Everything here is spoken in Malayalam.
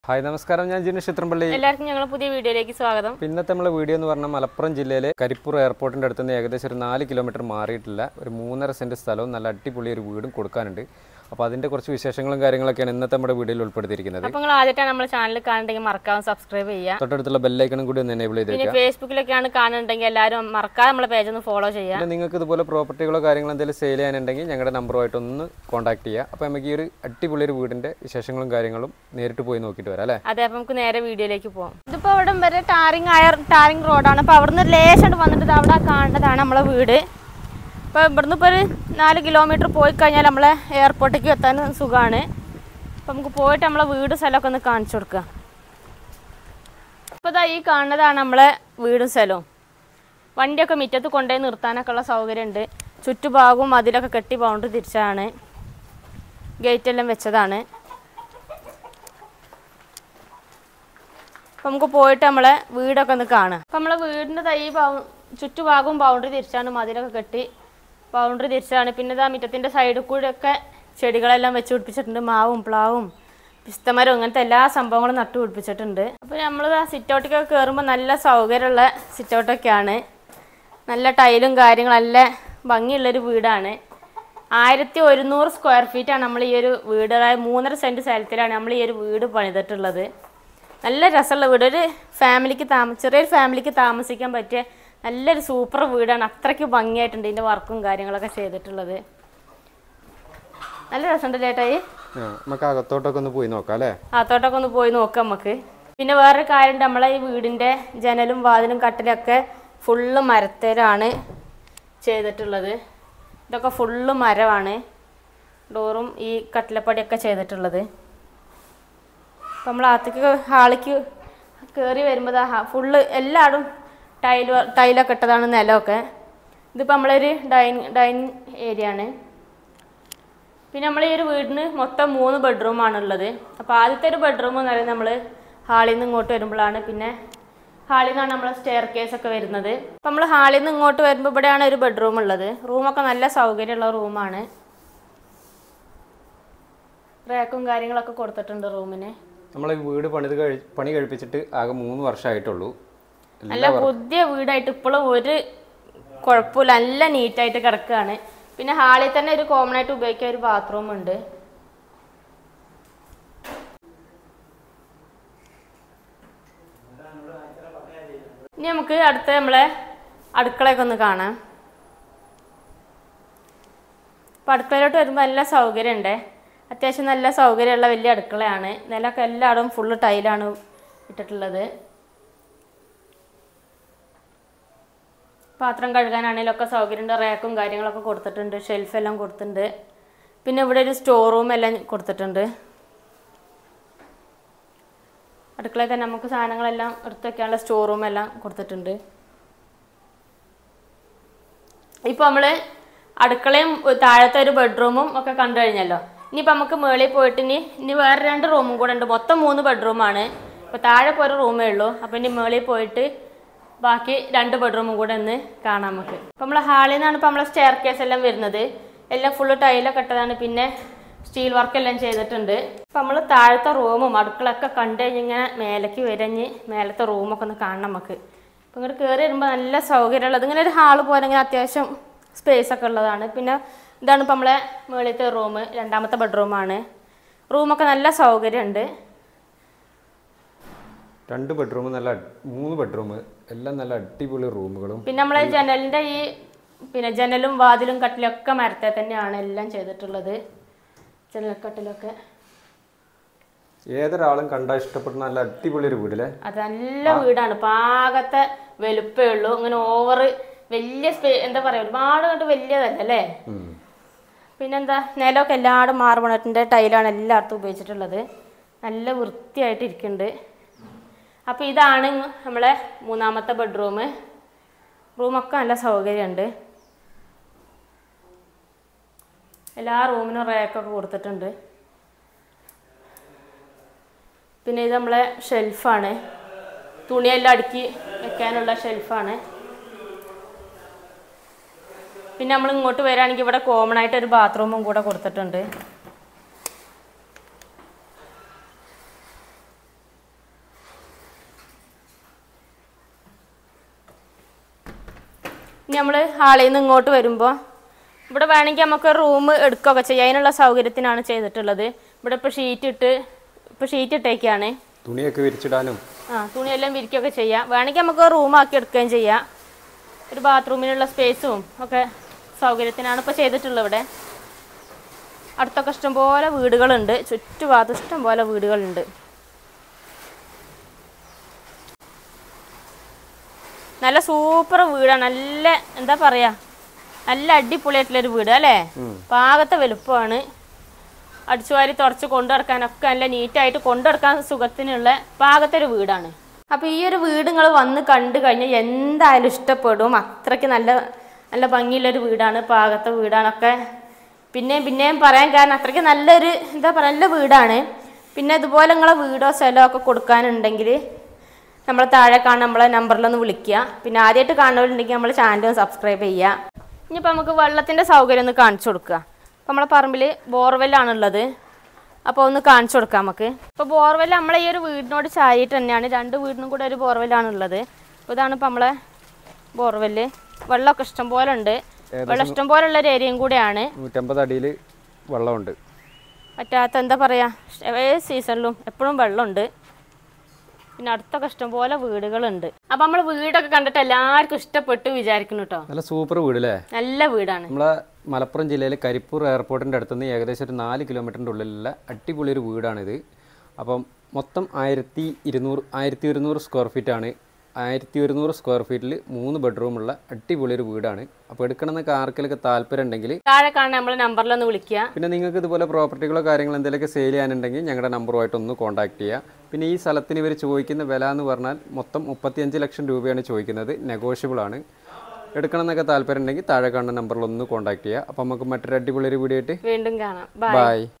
ഹായ് നമസ്കാരം ഞാൻ ജിനു ചിത്രംപള്ളി എല്ലാവർക്കും ഞങ്ങൾ പുതിയ വീഡിയോയിലേക്ക് സ്വാഗതം ഇപ്പം ഇന്നത്തെ നമ്മളെ വീഡിയോ എന്ന് പറഞ്ഞാൽ മലപ്പുറം ജില്ലയിലെ കരിപ്പൂർ എയർപോർട്ടിൻ്റെ അടുത്ത് നിന്ന് ഏകദേശം ഒരു നാല് കിലോമീറ്റർ മാറിയിട്ടില്ല ഒരു മൂന്നര സെൻറ്റ് സ്ഥലവും നല്ല അടിപൊളി ഒരു വീടും കൊടുക്കാനുണ്ട് അപ്പോൾ അതിൻ്റെ കുറച്ച് വിശേഷങ്ങളും കാര്യങ്ങളൊക്കെയാണ് ഇന്നത്തെ നമ്മുടെ വീഡിയോയിൽ ഉൾപ്പെടുത്തിയിരിക്കുന്നത് അപ്പൊ നിങ്ങൾ ആദ്യമായിട്ടാണ് നമ്മുടെ ചാനൽ കാണുന്നുണ്ടെങ്കിൽ മറക്കാതെ സബ്സ്ക്രൈബ് ചെയ്യുക തൊട്ടടുത്തുള്ള ബെല്ലൈക്കണും കൂടി ഒന്ന് എനേബിൾ ചെയ്ത് പിന്നെ വെക്കുക ഫേസ്ബുക്കിലൊക്കെയാണ് കാണുന്നുണ്ടെങ്കിൽ എല്ലാവരും മറക്കാതെ നമ്മളെ പേജ് ഒന്ന് ഫോളോ ചെയ്യുക പിന്നെ നിങ്ങൾക്ക് ഇതുപോലെ പ്രോപ്പർട്ടികളോ കാര്യങ്ങളോ എന്തെങ്കിലും സെയിൽ ചെയ്യാനുണ്ടെങ്കിൽ ഞങ്ങളുടെ നമ്പറുമായിട്ട് ഒന്ന് കോൺടാക്ട് ചെയ്യുക അപ്പോൾ നമുക്ക് ഈ ഒരു അടിപൊളി ഒരു വീടിൻ്റെ വിശേഷങ്ങളും കാര്യങ്ങളും നേരിട്ട് പോയി നോക്കിയിട്ട് വരാം അല്ലേ അതെ അപ്പൊ നമുക്ക് നേരെ വീഡിയോയിലേക്ക് പോകാം ഇതിപ്പോ ഇവിടെ വരെ ടാറിങ് ആയ ടാറിങ് റോഡാണ് അപ്പൊ അവിടുന്ന് ഒരു ലേശം വന്നിട്ട് ദാ അവിടെ കാണേണ്ടതാണ് നമ്മളെ വീട് ഇപ്പൊ ഇവിടുന്ന് ഇപ്പൊ ഒരു നാല് കിലോമീറ്റർ പോയി കഴിഞ്ഞാൽ നമ്മളെ എയർപോർട്ടിലേക്ക് എത്താൻ സുഖമാണ് അപ്പൊ നമുക്ക് പോയിട്ട് നമ്മളെ വീട് സ്ഥലമൊക്കെ ഒന്ന് കാണിച്ചു കൊടുക്കുക ഇപ്പൊ ദാ ഈ കാണുന്നതാണ് നമ്മളെ വീടും സ്ഥലവും വണ്ടിയൊക്കെ മുറ്റത്ത് കൊണ്ടുപോയി നിർത്താനൊക്കെ ഉള്ള സൗകര്യമുണ്ട് ചുറ്റുഭാഗവും അതിലൊക്കെ കെട്ടി ബൗണ്ടറി തിരിച്ചാണ് ഗേറ്റ് എല്ലാം വെച്ചതാണ് അപ്പം നമുക്ക് പോയിട്ട് നമ്മളെ വീടൊക്കെ ഒന്ന് കാണാം അപ്പം നമ്മളെ വീടിൻ്റെ തൈ ബൗ ചുറ്റുഭാഗവും ബൗണ്ടറി തിരിച്ചാണ് മതിലൊക്കെ കെട്ടി ബൗണ്ടറി തിരിച്ചാണ് പിന്നെ ഇതാ മുറ്റത്തിൻ്റെ സൈഡിൽ കൂടെ ഒക്കെ ചെടികളെല്ലാം വെച്ച് പിടിപ്പിച്ചിട്ടുണ്ട് മാവും പ്ലാവും പിസ്തമരവും ഇങ്ങനത്തെ എല്ലാ സംഭവങ്ങളും നട്ടു പിടിപ്പിച്ചിട്ടുണ്ട് അപ്പോൾ നമ്മൾ ആ സിറ്റൗട്ടിക്കൊക്കെ കയറുമ്പോൾ നല്ല സൗകര്യമുള്ള സിറ്റൗട്ടൊക്കെയാണ് നല്ല ടൈലും കാര്യങ്ങളും നല്ല ഭംഗിയുള്ളൊരു വീടാണ് ആയിരത്തി ഒരുന്നൂറ് സ്ക്വയർ ഫീറ്റാണ് നമ്മൾ ഈ ഒരു വീട് അതായത് മൂന്നര സെൻറ്റ് സ്ഥലത്തിലാണ് നമ്മൾ ഈ ഒരു വീട് പണിതിട്ടുള്ളത് നല്ല രസമുള്ള വീട് ഒരു ഫാമിലിക്ക് താമ ചെറിയൊരു ഫാമിലിക്ക് താമസിക്കാൻ പറ്റിയ നല്ലൊരു സൂപ്പർ വീടാണ് അത്രയ്ക്ക് ഭംഗിയായിട്ടുണ്ട് ഇതിൻ്റെ വർക്കും കാര്യങ്ങളൊക്കെ ചെയ്തിട്ടുള്ളത് നല്ല രസമുണ്ട് ചേട്ടായി ആ, നമുക്ക് അകത്തോട്ടൊക്കെ ഒന്ന് പോയി നോക്കാം അല്ലേ അകത്തോട്ടൊക്കെ ഒന്ന് പോയി നോക്കാം നമുക്ക് പിന്നെ വേറൊരു കാര്യമുണ്ട് നമ്മളെ ഈ വീടിൻ്റെ ജനലും വാതിലും കട്ടിലൊക്കെ ഫുള്ള് മരത്തേരാണ് ചെയ്തിട്ടുള്ളത് ഇതൊക്കെ ഫുള്ള് മരമാണ് ഡോറും ഈ കട്ടിലപ്പടിയൊക്കെ ചെയ്തിട്ടുള്ളത് അപ്പം നമ്മൾ അകത്തേക്ക് ഹാളിക്ക് കയറി വരുമ്പോൾ ഫുള്ള് എല്ലായിടും ടൈൽ ടൈലൊക്കെ ഇട്ടതാണ് നിലമൊക്കെ ഇതിപ്പോൾ നമ്മളൊരു ഡൈനിങ് ഡൈനിങ് ഏരിയ ആണ് പിന്നെ നമ്മൾ ഈ ഒരു വീടിന് മൊത്തം മൂന്ന് ബെഡ്റൂമാണ് ഉള്ളത് അപ്പോൾ ആദ്യത്തെ ഒരു ബെഡ്റൂം എന്ന് പറയുന്നത് നമ്മൾ ഹാളിൽ നിന്ന് ഇങ്ങോട്ട് വരുമ്പോഴാണ് പിന്നെ ഹാളിൽ നിന്നാണ് നമ്മൾ സ്റ്റെയർ കേസ് ഒക്കെ വരുന്നത് അപ്പം നമ്മൾ ഹാളിൽ നിന്ന് ഇങ്ങോട്ട് വരുമ്പോൾ ഇവിടെയാണ് ഒരു ബെഡ്റൂം ഉള്ളത് റൂമൊക്കെ നല്ല സൗകര്യമുള്ള റൂമാണ് റാക്കും കാര്യങ്ങളൊക്കെ കൊടുത്തിട്ടുണ്ട് റൂമിന് നമ്മളെ ഈ വീട് പണിത് കഴി പണി കഴിപ്പിച്ചിട്ട് ആകെ മൂന്ന് വർഷമായിട്ടുള്ളൂ നല്ല പുതിയ വീടായിട്ട് ഇപ്പോഴും ഒരു കുഴപ്പമില്ല നല്ല നീറ്റായിട്ട് കിടക്കുകയാണ് പിന്നെ ഹാളിൽ തന്നെ ഒരു കോമൺ ആയിട്ട് ഉപയോഗിക്കാൻ ഒരു ബാത്റൂം ഉണ്ട് ഇനി നമുക്ക് അടുത്ത നമ്മളെ അടുക്കളയൊക്കെ ഒന്ന് കാണാം അപ്പം അടുക്കളയിലോട്ട് വരുമ്പോൾ നല്ല സൗകര്യമുണ്ട് അത്യാവശ്യം നല്ല സൗകര്യമുള്ള വലിയ അടുക്കളയാണ് നിലമൊക്കെ എല്ലായിടും ഫുള്ള് ടൈലാണ് ഇട്ടിട്ടുള്ളത് പാത്രം കഴുകാനാണെങ്കിലും ഒക്കെ സൗകര്യമുണ്ട് റാക്കും കാര്യങ്ങളൊക്കെ കൊടുത്തിട്ടുണ്ട് ഷെൽഫ് എല്ലാം കൊടുത്തിട്ടുണ്ട് പിന്നെ ഇവിടെ ഒരു സ്റ്റോർ റൂം എല്ലാം കൊടുത്തിട്ടുണ്ട് അടുക്കളയിൽ തന്നെ നമുക്ക് സാധനങ്ങളെല്ലാം എടുത്ത് വെക്കാനുള്ള സ്റ്റോർ റൂം എല്ലാം കൊടുത്തിട്ടുണ്ട് ഇപ്പോൾ നമ്മൾ അടുക്കളയും താഴത്തെ ഒരു ബെഡ്റൂമും ഒക്കെ കണ്ടു കഴിഞ്ഞല്ലോ ഇനിയിപ്പോൾ നമുക്ക് മുകളിൽ പോയിട്ട് ഇനി ഇനി വേറെ രണ്ട് റൂമും കൂടെ ഉണ്ട് മൊത്തം മൂന്ന് ബെഡ്റൂമാണ് ഇപ്പോൾ താഴെ ഇപ്പോൾ ഒരു റൂമേ ഉള്ളൂ അപ്പോൾ ഇനി മുകളിൽ പോയിട്ട് ബാക്കി രണ്ട് ബെഡ്റൂമും കൂടെ ഒന്ന് കാണാം നമുക്ക് ഇപ്പം നമ്മൾ ഹാളിൽ നിന്നാണ് ഇപ്പോൾ നമ്മളെ സ്റ്റെയർ കേസ് എല്ലാം വരുന്നത് എല്ലാം ഫുള്ള് ടൈലൊക്കെ ഇട്ടതാണ് പിന്നെ സ്റ്റീൽ വർക്ക് എല്ലാം ചെയ്തിട്ടുണ്ട് അപ്പം നമ്മൾ താഴത്തെ റൂമും അടുക്കളൊക്കെ കണ്ടു കഴിഞ്ഞിങ്ങനെ മേലേക്ക് വരഞ്ഞ് മേലത്തെ റൂമൊക്കെ ഒന്ന് കാണണം നമുക്ക് അപ്പം ഇങ്ങോട്ട് കയറി വരുമ്പോൾ നല്ല സൗകര്യമുള്ളത് ഇങ്ങനെ ഒരു ഹാള് പോലെ ഇങ്ങനെ അത്യാവശ്യം സ്പേസ് ഒക്കെ ഉള്ളതാണ് പിന്നെ ഇതാണ് ഇപ്പം നമ്മളെ മുകളിലത്തെ റൂം രണ്ടാമത്തെ ബെഡ്റൂമാണ് റൂമൊക്കെ നല്ല സൗകര്യമുണ്ട് രണ്ട് ബെഡ്റൂം നല്ല അടി- മൂന്ന് ബെഡ്റൂം എല്ലാം നല്ല അടിപൊളി റൂമുകളും പിന്നെ നമ്മളെ ജനലിന്റെ ഈ പിന്നെ ജനലും വാതിലും കട്ടിലൊക്കെ മരത്തെ തന്നെയാണ് എല്ലാം ചെയ്തിട്ടുള്ളത് ജനൽക്കട്ടിലൊക്കെ ഏതൊരാളും കണ്ടാൽ ഇഷ്ടപ്പെടുന്ന നല്ല അടിപൊളി ഒരു വീടില്ലേ അത് നല്ല വീടാണ് പാകത്തെ വലുപ്പേ ഉള്ളൂ ഇങ്ങനെ ഓവർ വലിയ സ്പേ എന്താ പറയാ ഒരുപാട് കണ്ട് വലിയതല്ല അല്ലേ ഉം. പിന്നെന്താ നിലമൊക്കെ എല്ലാടും മാർബണറ്റിൻ്റെ ടൈലാണ് എല്ലായിടത്തും ഉപയോഗിച്ചിട്ടുള്ളത് നല്ല വൃത്തിയായിട്ട് ഇരിക്കുന്നുണ്ട് അപ്പോൾ ഇതാണ് നമ്മളെ മൂന്നാമത്തെ ബെഡ്റൂം റൂമൊക്കെ നല്ല സൗകര്യമുണ്ട് എല്ലാ റൂമിനും റാക്കൊക്കെ കൊടുത്തിട്ടുണ്ട് പിന്നെ ഇത് നമ്മളെ ഷെൽഫാണ് തുണിയെല്ലാം അടുക്കി വെക്കാനുള്ള ഷെൽഫാണ് പിന്നെ നമ്മൾ ഇങ്ങോട്ട് വരികയാണെങ്കിൽ ഇവിടെ കോമൺ ആയിട്ട് ഒരു ബാത്റൂമും കൂടെ കൊടുത്തിട്ടുണ്ട് ഇനി നമ്മൾ ഹാളിൽ നിന്ന് ഇങ്ങോട്ട് വരുമ്പോൾ ഇവിടെ വേണമെങ്കിൽ നമുക്ക് റൂം എടുക്കുകയൊക്കെ ചെയ്യാം അതിനുള്ള സൗകര്യത്തിനാണ് ചെയ്തിട്ടുള്ളത് ഇവിടെ ഇപ്പോൾ ഷീറ്റ് ഇട്ട് ഇപ്പോൾ ഷീറ്റ് ഇട്ടേക്കാണ് തുണിയൊക്കെ വിരിച്ചിടാനും ആ തുണിയെല്ലാം വിരിക്കുകയൊക്കെ ചെയ്യാം വേണമെങ്കിൽ നമുക്ക് റൂമാക്കി എടുക്കുകയും ചെയ്യാം ഒരു ബാത്റൂമിനുള്ള സ്പേസും ഒക്കെ സൗകര്യത്തിനാണ് ഇപ്പോൾ ചെയ്തിട്ടുള്ളത് ഇവിടെ അടുത്തൊക്കെ ഇഷ്ടംപോലെ വീടുകളുണ്ട് ചുറ്റുഭാഗത്ത് ഇഷ്ടംപോലെ വീടുകളുണ്ട് നല്ല സൂപ്പർ വീടാണ് നല്ല എന്താ പറയാ നല്ല അടിപൊളിയായിട്ടുള്ളൊരു വീട് അല്ലേ പാകത്തെ വലുപ്പമാണ് അടിച്ചുവാരി തുടച്ച് കൊണ്ടു നടക്കാനൊക്കെ നല്ല നീറ്റായിട്ട് കൊണ്ടു നടക്കാൻ സുഖത്തിനുള്ള പാകത്തെ ഒരു വീടാണ് അപ്പോൾ ഈ ഒരു വീട് നിങ്ങൾ വന്ന് കണ്ടു കഴിഞ്ഞാൽ എന്തായാലും ഇഷ്ടപ്പെടും അത്രയ്ക്ക് നല്ല നല്ല ഭംഗിയുള്ളൊരു വീടാണ് പാകത്തെ വീടാണൊക്കെ പിന്നെയും പിന്നെയും പറയാൻ കാരണം അത്രയ്ക്ക് നല്ലൊരു എന്താ പറയുക നല്ല വീടാണ് പിന്നെ ഇതുപോലെ നിങ്ങളെ വീടോ സ്ഥലമോ ഒക്കെ കൊടുക്കാനുണ്ടെങ്കിൽ നമ്മളെ താഴെ കാണുന്ന നമ്മളെ നമ്പറിലൊന്ന് വിളിക്കുക പിന്നെ ആദ്യമായിട്ട് കാണുന്നവരുണ്ടെങ്കിൽ നമ്മൾ ചാനൽ സബ്സ്ക്രൈബ് ചെയ്യുക ഇനിയിപ്പോൾ നമുക്ക് വെള്ളത്തിൻ്റെ സൗകര്യം ഒന്ന് കാണിച്ചു കൊടുക്കുക അപ്പോൾ നമ്മളെ പറമ്പിൽ ബോർവെല്ലാണുള്ളത് അപ്പോൾ ഒന്ന് കാണിച്ചു കൊടുക്കാം നമുക്ക് ഇപ്പോൾ ബോർവെൽ നമ്മളെ ഈ ഒരു വീടിനോട് ചാരിയിട്ട് തന്നെയാണ് രണ്ട് വീടിനും കൂടെ ഒരു ബോർവെല്ലാണുള്ളത് അപ്പോൾ ഇതാണ് ഇപ്പോൾ നമ്മളെ ബോർവെല്ല് വെള്ളമൊക്കെ ഇഷ്ടം പോലെ ഉണ്ട് വെള്ളം ഇഷ്ടം പോലെ ഉള്ള ഒരു ഏരിയയും കൂടെയാണ് നൂറ്റമ്പത് അടിയിൽ വെള്ളമുണ്ട് പറ്റാത്ത എന്താ പറയുക ഏത് സീസണിലും എപ്പോഴും വെള്ളമുണ്ട് പിന്നെ അടുത്തൊക്കെ ഇഷ്ടംപോലെ വീടുകളുണ്ട് അപ്പം നമ്മൾ വീടൊക്കെ കണ്ടിട്ട് എല്ലാവർക്കും ഇഷ്ടപ്പെട്ടു വിചാരിക്കുന്നു കേട്ടോ നല്ല സൂപ്പർ വീട് അല്ലേ നല്ല വീടാണ് നമ്മളെ മലപ്പുറം ജില്ലയിലെ കരിപ്പൂർ എയർപോർട്ടിൻ്റെ അടുത്തുനിന്ന് ഏകദേശം ഒരു നാല് കിലോമീറ്ററിൻ്റെ ഉള്ളിലുള്ള അടിപൊളി ഒരു വീടാണിത് അപ്പം മൊത്തം ആയിരത്തി ഇരുന്നൂറ് ആയിരത്തി ഒരുന്നൂറ് സ്ക്വയർ ഫീറ്റാണ് ആയിരത്തി ഒരുന്നൂറ് സ്ക്വയർ ഫീറ്റിൽ മൂന്ന് ബെഡ്റൂമുള്ള അടിപൊളി ഒരു വീടാണ് അപ്പോൾ എടുക്കണമെന്നൊക്കെ ആർക്കെങ്കിലൊക്കെ താല്പര്യം ഉണ്ടെങ്കിൽ താഴെ കാണുന്ന നമ്മളെ നമ്പറിലൊന്ന് വിളിക്കുക പിന്നെ നിങ്ങൾക്ക് ഇതുപോലെ പ്രോപ്പർട്ടികളോ കാര്യങ്ങളോ എന്തെങ്കിലുമൊക്കെ സെയിൽ ചെയ്യാനുണ്ടെങ്കിൽ ഞങ്ങളുടെ നമ്പറുമായിട്ട് ഒന്ന് കോൺടാക്ട് ചെയ്യുക പിന്നെ ഈ സ്ഥലത്തിന് ഇവർ ചോദിക്കുന്ന വില എന്ന് പറഞ്ഞാൽ മൊത്തം മുപ്പത്തിയഞ്ച് ലക്ഷം രൂപയാണ് ചോദിക്കുന്നത് നെഗോഷ്യബിൾ ആണ് എടുക്കണം എന്നൊക്കെ താല്പര്യം ഉണ്ടെങ്കിൽ താഴെ കാണുന്ന നമ്പറിൽ ഒന്ന് കോൺടാക്ട് ചെയ്യുക അപ്പോൾ നമുക്ക് മറ്റൊരു അടിപൊളി ഒരു വീഡിയോ ആയിട്ട് വീണ്ടും കാണാം ബൈ ബൈ